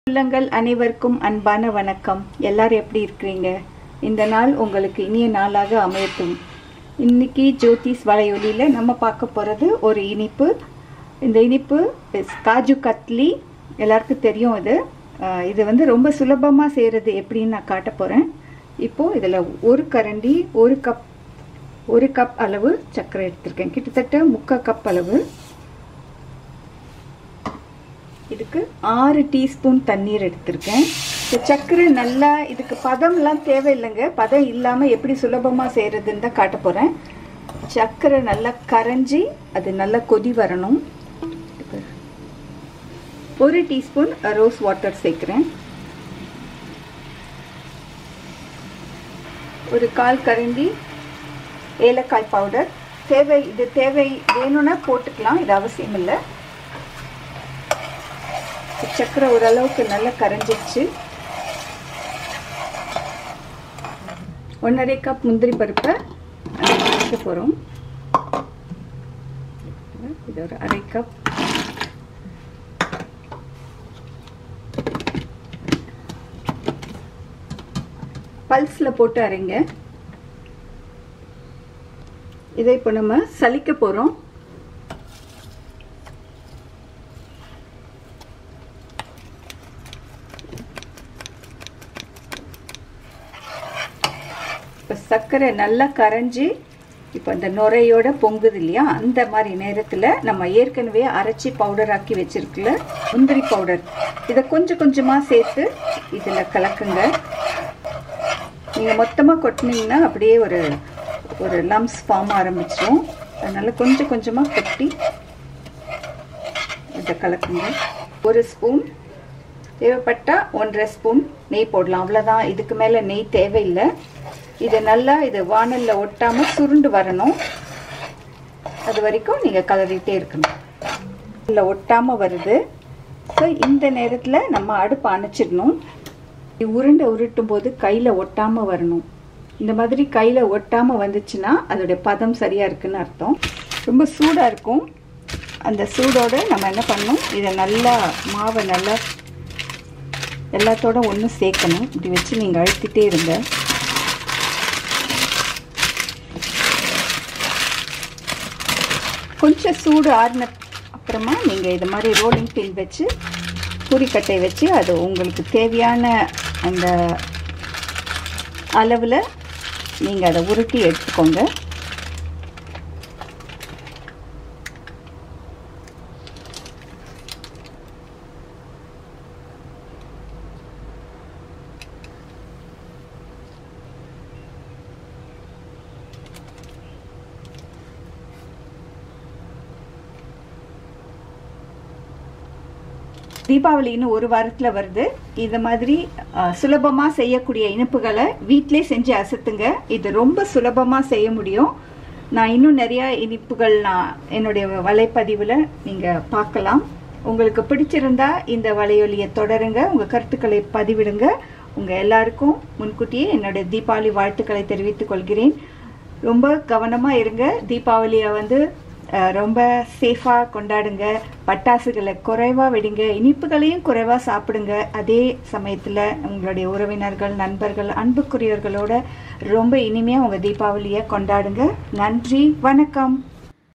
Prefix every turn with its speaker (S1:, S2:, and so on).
S1: உள்ளங்கள் அனைவருக்கும் அன்பான வணக்கம் எல்லாரும் எப்படி இருக்கிறீங்க இந்த நாள் உங்களுக்கு இனிய நாளாக அமையட்டும் இன்னைக்கு ஜோதிஸ் வலையொலியில் நம்ம பார்க்க போகிறது ஒரு இனிப்பு இந்த இனிப்பு is காஜு கத்லி எல்லாருக்கும் தெரியும் இது அஹ், இது வந்து ரொம்ப சுலபமாக செய்கிறது எப்படின்னு நான் காட்ட போகிறேன் இப்போது இதில் ஒரு கரண்டி ஒரு கப் ஒரு கப் அளவு சர்க்கரை எடுத்திருக்கேன் கிட்டத்தட்ட முக்கால் கப் அளவு இதுக்கு ஆறு டீஸ்பூன் தண்ணீர் எடுத்திருக்கேன் இந்த சர்க்கரை நல்லா இதுக்கு பதம்லாம் தேவையில்லைங்க பதம் இல்லாமல் எப்படி சுலபமாக செய்கிறதுன்னு தான் காட்ட போகிறேன் சர்க்கரை நல்லா கரைஞ்சி அது நல்லா கொதி வரணும் ஒரு டீஸ்பூன் ரோஸ் வாட்டர் சேர்க்குறேன் ஒரு கால் கரண்டி ஏலக்காய் பவுடர் தேவை இது தேவை வேணும்னா போட்டுக்கலாம் இது அவசியம் இல்லை சக்கரை ஓரளவுக்கு நல்லா கரைஞ்சிச்சு ஒன்றரை கப் முந்திரி பருப்பை வைக்க போகிறோம் இது ஒரு அரை கப் பல்ஸில் போட்டு அரைங்க இதை இப்போ நம்ம சலிக்க போகிறோம் இப்போ சர்க்கரை நல்லா கரைஞ்சி இப்போ இந்த நுரையோட பொங்குது இல்லையா அந்த மாதிரி நேரத்தில் நம்ம ஏற்கனவே அரைச்சி பவுடர் ஆக்கி வச்சிருக்கல முந்திரி பவுடர் இதை கொஞ்சம் கொஞ்சமாக சேர்த்து இதில் கலக்குங்க நீங்கள் மொத்தமாக கொட்டினீங்கன்னா அப்படியே ஒரு ஒரு லம்ஸ் ஃபார்ம் ஆரம்பிச்சிடும் அதனால் கொஞ்சம் கொஞ்சமாக கொட்டி இதை கலக்குங்க ஒரு ஸ்பூன் தேவைப்பட்டால் ஒன்றரை ஸ்பூன் நெய் போடலாம் அவ்வளோதான் இதுக்கு மேலே நெய் தேவையில்லை இதை நல்லா இது வானலில் ஒட்டாமல் சுருண்டு வரணும் அது வரைக்கும் நீங்கள் கலரிட்டே இருக்கணும் இல்லை ஒட்டாமல் வருது ஸோ இந்த நேரத்தில் நம்ம அடுப்பு அணைச்சிடணும் உருண்டை உருட்டும் போது கையில் ஒட்டாமல் வரணும் இந்த மாதிரி கையில் ஒட்டாமல் வந்துச்சுன்னா அதோடைய பதம் சரியாக இருக்குன்னு அர்த்தம் ரொம்ப சூடாக இருக்கும் அந்த சூடோடு நம்ம என்ன பண்ணணும் இதை நல்லா மாவை நல்லா எல்லாத்தோட ஒன்று சேர்க்கணும் இப்படி வச்சு நீங்கள் அழுத்திட்டே இருங்க கொஞ்சம் சூடு ஆறின அப்புறமா நீங்கள் இது மாதிரி ரோலிங் பின் வச்சு பூரிக்கட்டை வச்சு அது உங்களுக்கு தேவையான அந்த அளவில் நீங்கள் அதை உருட்டி எடுத்துக்கோங்க தீபாவளி இன்னும் ஒரு வாரத்தில் வருது இந்த மாதிரி சுலபமாக செய்யக்கூடிய இனிப்புகளை வீட்டிலே செஞ்சு அசத்துங்க இது ரொம்ப சுலபமாக செய்ய முடியும் நான் இன்னும் நிறையா இனிப்புகள் நான் என்னுடைய வலைப்பதிவில் நீங்கள் பார்க்கலாம் உங்களுக்கு பிடிச்சிருந்தா இந்த வலையொலியை தொடருங்க உங்கள் கருத்துக்களை பதிவிடுங்க உங்கள் எல்லாருக்கும் முன்கூட்டியே என்னுடைய தீபாவளி வாழ்த்துக்களை தெரிவித்துக் கொள்கிறேன் ரொம்ப கவனமாக இருங்க தீபாவளியை வந்து ரொம்ப சேஃபாக கொண்டாடுங்க பட்டாசுகளை குறைவாக விடுங்க இனிப்புகளையும் குறைவாக சாப்பிடுங்க அதே சமயத்தில் உங்களுடைய உறவினர்கள் நண்பர்கள் அன்புக்குரியவர்களோட ரொம்ப இனிமையாக உங்கள் தீபாவளியை கொண்டாடுங்க நன்றி வணக்கம்